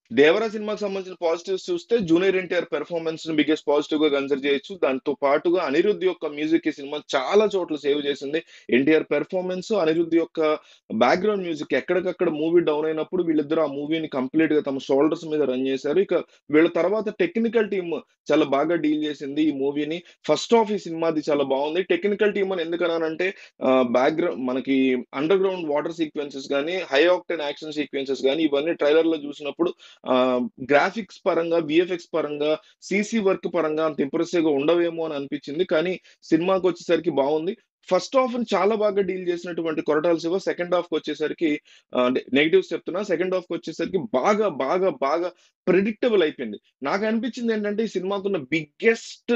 దేవరా సినిమాకి సంబంధించిన పాజిటివ్స్ చూస్తే జూనియర్ ఎన్టీఆర్ పెర్ఫార్మెన్స్ ని బిగ్గెస్ట్ పాజిటివ్ గా కన్సిడర్ చేయొచ్చు దాంతో పాటుగా అనిరుద్ధ్ యొక్క మ్యూజిక్ ఈ సినిమా చాలా చోట్ల సేవ్ చేసింది ఎన్టీఆర్ పెర్ఫార్మెన్స్ అనిరుద్ధ్ యొక్క బ్యాక్గ్రౌండ్ మ్యూజిక్ ఎక్కడికక్కడ మూవీ డౌన్ అయినప్పుడు వీళ్ళిద్దరు ఆ మూవీని కంప్లీట్ గా తమ షోల్డర్స్ మీద రన్ చేశారు ఇక వీళ్ళ తర్వాత టెక్నికల్ టీమ్ చాలా బాగా డీల్ చేసింది ఈ మూవీని ఫస్ట్ ఆఫ్ ఈ సినిమాది చాలా బాగుంది టెక్నికల్ టీమ్ అని ఎందుకన్నానంటే బ్యాక్గ్రౌండ్ మనకి అండర్ గ్రౌండ్ వాటర్ సీక్వెన్సెస్ కానీ హై ఆక్టెన్ యాక్షన్ సీక్వెన్సెస్ కానీ ఇవన్నీ ట్రైలర్ లో చూసినప్పుడు గ్రాఫిక్స్ పరంగా విఎఫ్ఎక్స్ పరంగా సిసి వర్క్ పరంగా అంత ఇంప్రెసివ్ గా ఉండవేమో అని అనిపించింది కానీ సినిమాకి వచ్చేసరికి బాగుంది ఫస్ట్ హాఫ్ చాలా బాగా డీల్ చేసినటువంటి కొరటాల శివ సెకండ్ హాఫ్ కి వచ్చేసరికి నెగిటివ్స్ చెప్తున్నా సెకండ్ హాఫ్ కి వచ్చేసరికి బాగా బాగా బాగా ప్రిడిక్టబుల్ అయిపోయింది నాకు అనిపించింది ఏంటంటే ఈ సినిమాకున్న biggest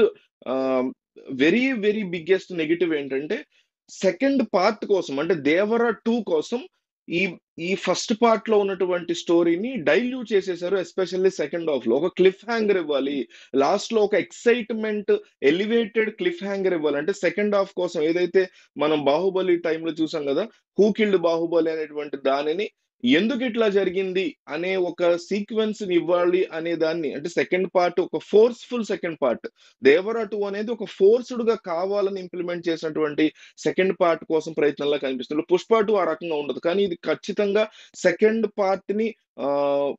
very very biggest negative ఏంటంటే సెకండ్ పార్ట్ కోసం అంటే దేవర టూ కోసం ఈ ఈ ఫస్ట్ పార్ట్ లో ఉన్నటువంటి స్టోరీని డైల్యూట్ చేసేసారు ఎస్పెషల్లీ సెకండ్ హాఫ్ లో ఒక క్లిఫ్ హ్యాంగర్ ఇవ్వాలి లాస్ట్ లో ఒక ఎక్సైట్మెంట్ ఎలివేటెడ్ క్లిఫ్ హ్యాంగర్ ఇవ్వాలి అంటే సెకండ్ హాఫ్ కోసం ఏదైతే మనం బాహుబలి టైంలో చూసాం కదా హూ కిల్డ్ బాహుబలి అనేటువంటి దానిని ఎందుకు ఇట్లా జరిగింది అనే ఒక సీక్వెన్స్ ని ఇవ్వాలి అనే దాన్ని అంటే సెకండ్ పార్ట్ ఒక forceful second part Devara two అనేది ఒక ఫోర్స్డ్ గా కావాలని ఇంప్లిమెంట్ చేసినటువంటి సెకండ్ పార్ట్ కోసం ప్రయత్నంలా కనిపిస్తుంది పుష్ప టూ ఆ రకంగా ఉండదు కానీ ఇది ఖచ్చితంగా సెకండ్ పార్ట్ ని ఆ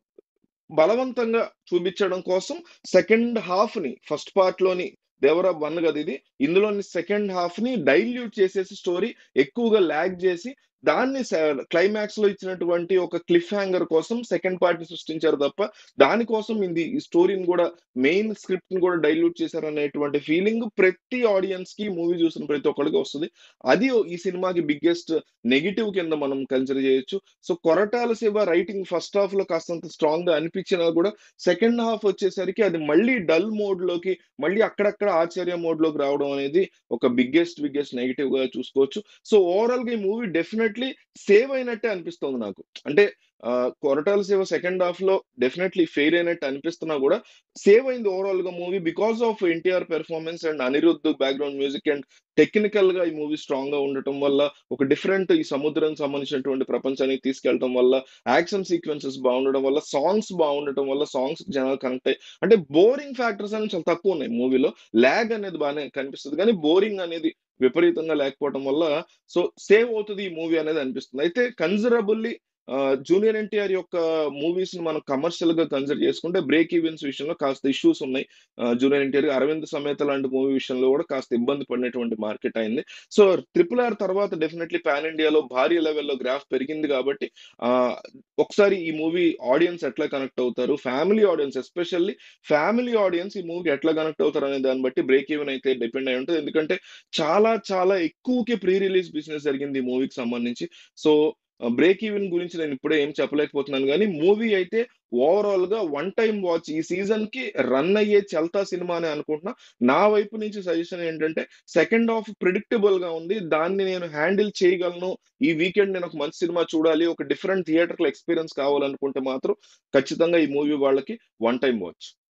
బలవంతంగా చూపించడం కోసం సెకండ్ హాఫ్ ని ఫస్ట్ పార్ట్ లోని దేవరా వన్ కదా ఇది ఇందులోని సెకండ్ హాఫ్ ని డైల్యూట్ చేసేసి స్టోరీ ఎక్కువగా ల్యాగ్ చేసి దాన్ని క్లైమాక్స్ లో ఇచ్చినటువంటి ఒక క్లిఫ్ హ్యాంగర్ కోసం సెకండ్ పార్ట్ ని సృష్టించారు తప్ప దానికోసం ఇది ఈ స్టోరీని కూడా మెయిన్ స్క్రిప్ట్ ని కూడా డైల్యూట్ చేశారు అనేటువంటి ఫీలింగ్ ప్రతి ఆడియన్స్ కి మూవీ చూసిన ప్రతి ఒక్కరికి వస్తుంది అది ఈ సినిమాకి బిగ్గెస్ట్ నెగిటివ్ కింద మనం కన్సిడర్ చేయొచ్చు so Koratala Siva writing first half లో కాస్తంత స్ట్రాంగ్ గా అనిపించినా కూడా సెకండ్ హాఫ్ వచ్చేసరికి అది మళ్ళీ డల్ మోడ్ లోకి మళ్ళీ అక్కడక్కడ ఆశ్చర్య మోడ్ లోకి రావడం అనేది ఒక బిగ్గెస్ట్ బిగ్గెస్ట్ నెగిటివ్ గా చూసుకోవచ్చు సో ఓవరాల్ గా ఈ మూవీ డెఫినెట్లీ సేవ్ అయినట్టే అనిపిస్తుంది నాకు అంటే కొరటాల సేవ సెకండ్ హాఫ్ లో డెఫినెట్లీ ఫెయిల్ అయినట్టు అనిపిస్తున్నా కూడా సేవ్ అయింది ఓవరాల్ గా movie because of NTR performance and Anirudh background music and technical గా ఈ మూవీ స్ట్రాంగ్ గా ఉండటం వల్ల ఒక డిఫరెంట్ ఈ సముద్రం సంబంధించినటువంటి ప్రపంచానికి తీసుకెళ్లడం వల్ల యాక్షన్ సీక్వెన్సెస్ బాగుండడం వల్ల సాంగ్స్ బాగుండటం వల్ల సాంగ్స్ జనాలు కనెక్ట్ అయ్యి అంటే బోరింగ్ ఫ్యాక్టర్స్ అనేవి చాలా తక్కువ ఉన్నాయి మూవీలో ల్యాగ్ అనేది బాగానే కనిపిస్తుంది కానీ బోరింగ్ అనేది విపరీతంగా లేకపోవడం వల్ల సో సేవ్ అవుతుంది ఈ మూవీ అనేది అనిపిస్తుంది అయితే కన్సిడరబుల్లీ జూనియర్ ఎన్టీఆర్ యొక్క మూవీస్ ని మనం కమర్షియల్ గా కన్సిడర్ చేసుకుంటే బ్రేక్ ఈవెన్స్ విషయంలో కాస్త ఇష్యూస్ ఉన్నాయి జూనియర్ ఎన్టీఆర్ అరవింద్ సమేత లాంటి మూవీ విషయంలో కూడా కాస్త ఇబ్బంది పడినటువంటి మార్కెట్ అయింది సో ట్రిపుల్ ఆర్ తర్వాత డెఫినెట్లీ పాన్ ఇండియాలో భారీ లెవెల్లో గ్రాఫ్ పెరిగింది కాబట్టి ఆ ఒకసారి ఈ మూవీ ఆడియన్స్ ఎట్లా కనెక్ట్ అవుతారు family audience especially family audience ఈ మూవీకి ఎట్లా కనెక్ట్ అవుతారు అనే దాన్ని బట్టి బ్రేక్ ఈవెన్ అయితే డిపెండ్ అయి ఉంటుంది ఎందుకంటే చాలా చాలా ఎక్కువకి ప్రీ రిలీజ్ బిజినెస్ జరిగింది ఈ మూవీకి సంబంధించి సో బ్రేక్ ఈవెన్ గురించి నేను ఇప్పుడే ఏం చెప్పలేకపోతున్నాను కానీ మూవీ అయితే ఓవరాల్ గా వన్ టైం వాచ్ ఈ సీజన్ కి రన్ అయ్యే చల్తా సినిమా అని అనుకుంటున్నా నా వైపు నుంచి సజెషన్ ఏంటంటే సెకండ్ హాఫ్ ప్రిడిక్టబుల్ గా ఉంది దాన్ని నేను హ్యాండిల్ చేయగలను ఈ వీకెండ్ నేను ఒక మంచి సినిమా చూడాలి ఒక డిఫరెంట్ థియేటర్ ఎక్స్పీరియన్స్ కావాలనుకుంటే మాత్రం ఖచ్చితంగా ఈ మూవీ వాళ్ళకి వన్ టైం వాచ్